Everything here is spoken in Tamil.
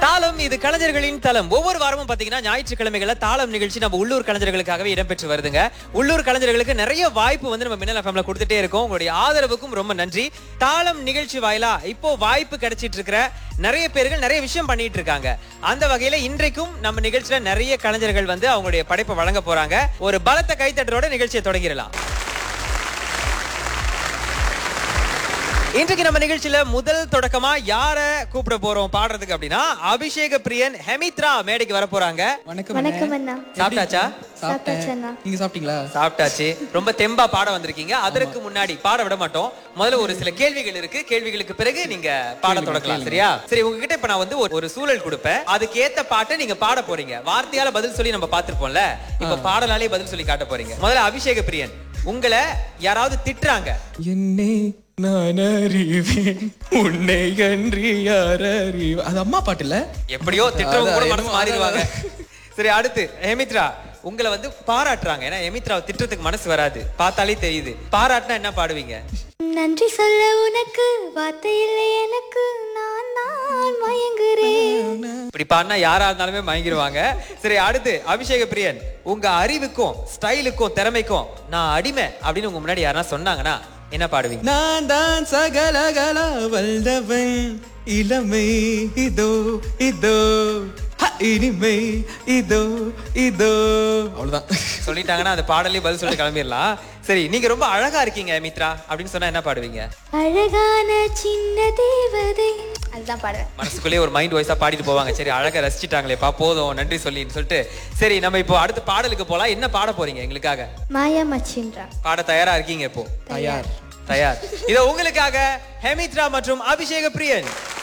தாளம் இது கலைஞர்களின் தளம் ஒவ்வொரு வாரமும் பாத்தீங்கன்னா ஞாயிற்றுக்கிழமைகள்ல தாளம் நிகழ்ச்சி நம்ம உள்ளூர் கலைஞர்களுக்காகவே இடம்பெற்று வருதுங்க உள்ளூர் கலைஞர்களுக்கு நிறைய வாய்ப்பு வந்து நம்ம மின்னல் எஃப்எம்ல கொடுத்துட்டே இருக்கோம் உங்களுடைய ஆதரவுக்கும் ரொம்ப நன்றி தாளம் நிகழ்ச்சி வாயிலா இப்போ வாய்ப்பு கிடைச்சிட்டு இருக்கிற நிறைய பேர்கள் நிறைய விஷயம் பண்ணிட்டு இருக்காங்க அந்த வகையில இன்றைக்கும் நம்ம நிகழ்ச்சியில நிறைய கலைஞர்கள் வந்து அவங்களுடைய படைப்பை வழங்க போறாங்க ஒரு பலத்த கைத்தட்டரோட நிகழ்ச்சியை தொடங்கிடலாம் இன்றைக்கு நம்ம நிகழ்ச்சியில முதல் தொடக்கமா யார கூப்பிட போறோம் பாடுறதுக்கு அப்படின்னா அபிஷேக பிரியன் ஹெமித்ரா மேடைக்கு வர போறாங்க வணக்கம் வணக்கம் அண்ணா சாப்பிட்டாச்சா சாப்பிட்டாச்சு சாப்பிட்டேன் அண்ணா. நீங்க சாப்பிட்டீங்களா சாப்பிட்டாச்சு ரொம்ப தெம்பா பாட வந்திருக்கீங்க அதற்கு முன்னாடி பாட விட மாட்டோம் முதல்ல ஒரு சில கேள்விகள் இருக்கு கேள்விகளுக்கு பிறகு நீங்க பாட தொடங்கலாம் சரியா சரி உங்ககிட்ட இப்ப நான் வந்து ஒரு- ஒரு சூழல் கொடுப்பேன் அதுக்கு ஏத்த பாட்டை நீங்க பாட போறீங்க வார்த்தையால பதில் சொல்லி நம்ம பார்த்திருப்போம்ல இப்ப பாடலாலே பதில் சொல்லி காட்ட போறீங்க முதல்ல அபிஷேக பிரியன் உங்களை யாராவது திட்டுறாங்க என்னை நான் அறிவேன் உன்னை அன்றி யார் அறிவேன் அது அம்மா பாட்டு இல்ல எப்படியோ திட்டுறவங்க கூட அதான், மனசு என்னமோ மாறிடுவாங்க சரி அடுத்து ஹெமித்ரா உங்களை வந்து பாராட்டுறாங்க ஏன்னா ஹெமித்ராவை திட்டுறதுக்கு மனசு வராது பார்த்தாலே தெரியுது பாராட்டினா என்ன பாடுவீங்க நன்றி சொல்ல உனக்கு வார்த்தை இல்லை எனக்கு நான் தான் மயங்குறேன் இப்படி பாடினா யாரா இருந்தாலுமே மயங்கிடுவாங்க சரி அடுத்து அபிஷேக பிரியன் உங்க அறிவுக்கும் ஸ்டைலுக்கும் திறமைக்கும் நான் அடிமை அப்படின்னு உங்க முன்னாடி யாரா சொன்னாங்கன்னா என்ன பாடுவீங்க நான் தான் சகலகல வல்லவன் இளமை இதோ இதோ ஹ, இனிமை இதோ இதோ அவ்வளவுதான் சொல்லிட்டாங்கன்னா அந்த பாடலே பதில் சொல்லி கிளம்பிடலாம் சரி நீங்க ரொம்ப அழகா இருக்கீங்க மித்ரா அப்படின்னு சொன்னா என்ன பாடுவீங்க அழகான சின்ன தேவதை அதுதான் பாடுவேன் மனசுக்குள்ளேயே ஒரு மைண்ட் வாய்ஸா பாடிட்டு போவாங்க சரி அழகா ரசிச்சிட்டாங்களேப்பா போதும் நன்றி சொல்லின்னு சொல்லிட்டு சரி நம்ம இப்போ அடுத்த பாடலுக்கு போலாம் என்ன பாட போறீங்க எங்களுக்காக மாயா மச்சின்றா பாட தயாரா இருக்கீங்க இப்போ தயார் தயார் இதோ உங்களுக்காக ஹெமித்ரா மற்றும் அபிஷேக பிரியன்